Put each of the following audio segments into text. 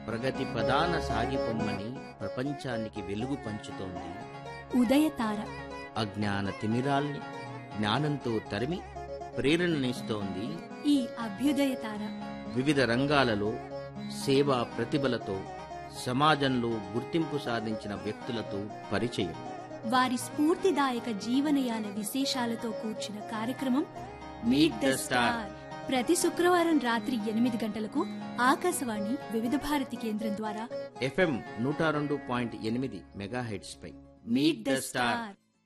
ప్రగతి ప్రధాన సాగిపొమ్మని ప్రపంచానికి వెలుగు పంచుతోంది ఉదయతార అజ్ఞాన తిమిరాల్ని జ్ఞానంతో తరిమి ప్రేరణనిస్తోంది ఈ అభ్యుదయతార వివిధ రంగాలలో సేవా ప్రతిభలతో సమాజంలో గుర్తింపు సాధించిన వ్యక్తులతో పరిచయం వారి స్ఫూర్తిదాయక జీవనయాన విశేషాలతో కూర్చిన కార్యక్రమం మీట్ ద స్టార్ ప్రతి శుక్రవారం రాత్రి ఎనిమిది గంటలకు ఆకాశవాణి వివిధ భారతి కేంద్రం ద్వారా ఎఫ్ఎం నూట రెండు పాయింట్ ఎనిమిది మెగాహెడ్స్ పై meet the star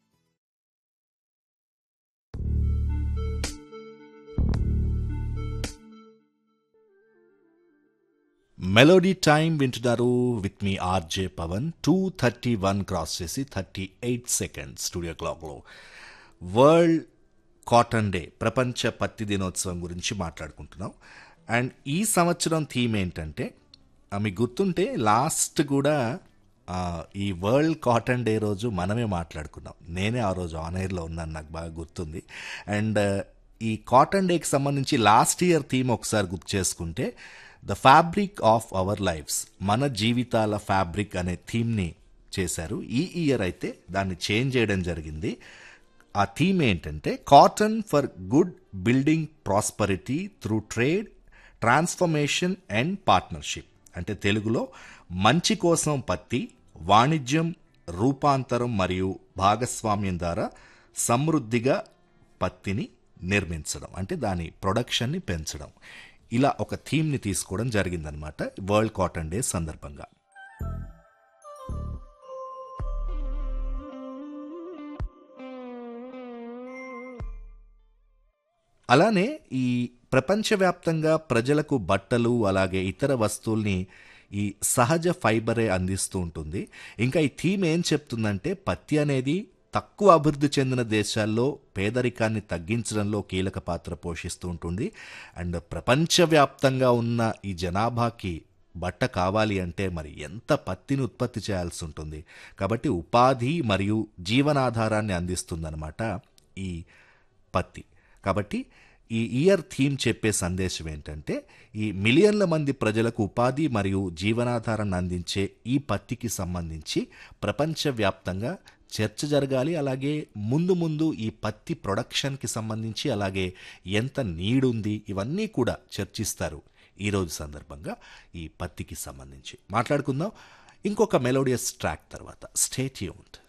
melody time వింటున్నారు with me RJ Pavan two thirty one cross చేసి థర్టీ ఎయిట్ సెకండ్స్ స్టూడియో క్లాక్లో వరల్డ్ కాటన్ డే ప్రపంచ పత్తి దినోత్సవం గురించి మాట్లాడుకుంటున్నాం అండ్ ఈ సంవత్సరం థీమ్ ఏంటంటే ఆ, మీకు గుర్తుంటే లాస్ట్ కూడా ఆ, ఈ వరల్డ్ కాటన్ డే రోజు మనమే మాట్లాడుకున్నాం నేనే ఆ రోజు ఆన్ ఎయిర్లో ఉన్నాను నాకు బాగా గుర్తుంది అండ్ ఈ కాటన్ డేకి సంబంధించి లాస్ట్ ఇయర్ థీమ్ ఒకసారి గుర్తు చేసుకుంటే the fabric of our lives మన జీవితాల ఫ్యాబ్రిక్ అనే థీమ్ని చేశారు ఈ ఇయర్ అయితే దాన్ని చేంజ్ చేయడం జరిగింది ఆ థీమ్ ఏంటంటే cotton for good building prosperity through trade transformation and partnership అంటే తెలుగులో మంచి కోసం పత్తి వాణిజ్యం రూపాంతరం మరియు భాగస్వామ్యం ద్వారా సమృద్ధిగా పత్తిని నిర్మించడం అంటే దాని ప్రొడక్షన్ని పెంచడం ఇలా ఒక థీమ్ని తీసుకోవడం జరిగిందనమాట వరల్డ్ కాటన్ డే సందర్భంగా అలానే ఈ ప్రపంచవ్యాప్తంగా ప్రజలకు బట్టలు అలాగే ఇతర వస్తువుల్ని ఈ సహజ ఫైబరే అందిస్తూ ఉంటుంది ఇంకా ఈ థీమ్ ఏం చెప్తుందంటే పత్తి అనేది తక్కువ అభివృద్ధి చెందిన దేశాల్లో పేదరికాన్ని తగ్గించడంలో కీలక పాత్ర పోషిస్తూ ఉంటుంది అండ్ ప్రపంచవ్యాప్తంగా ఉన్న ఈ జనాభాకి బట్ట కావాలి అంటే మరి ఎంత పత్తిని ఉత్పత్తి చేయాల్సి ఉంటుంది కాబట్టి ఉపాధి మరియు జీవనాధారాన్ని అందిస్తుందన్నమాట ఈ పత్తి కాబట్టి ఈ ఇయర్ థీమ్ చెప్పే సందేశం ఏంటంటే ఈ మిలియన్ల మంది ప్రజలకు ఉపాధి మరియు జీవనాధారాన్ని అందించే ఈ పత్తికి సంబంధించి ప్రపంచవ్యాప్తంగా చర్చ జరగాలి అలాగే ముందు ముందు ఈ పత్తి ప్రొడక్షన్కి సంబంధించి అలాగే ఎంత నీడుంది ఇవన్నీ కూడా చర్చిస్తారు ఈరోజు సందర్భంగా ఈ పత్తికి సంబంధించి మాట్లాడుకుందాం ఇంకొక మెలోడియస్ ట్రాక్ తర్వాత స్టేట్ యూన్డ్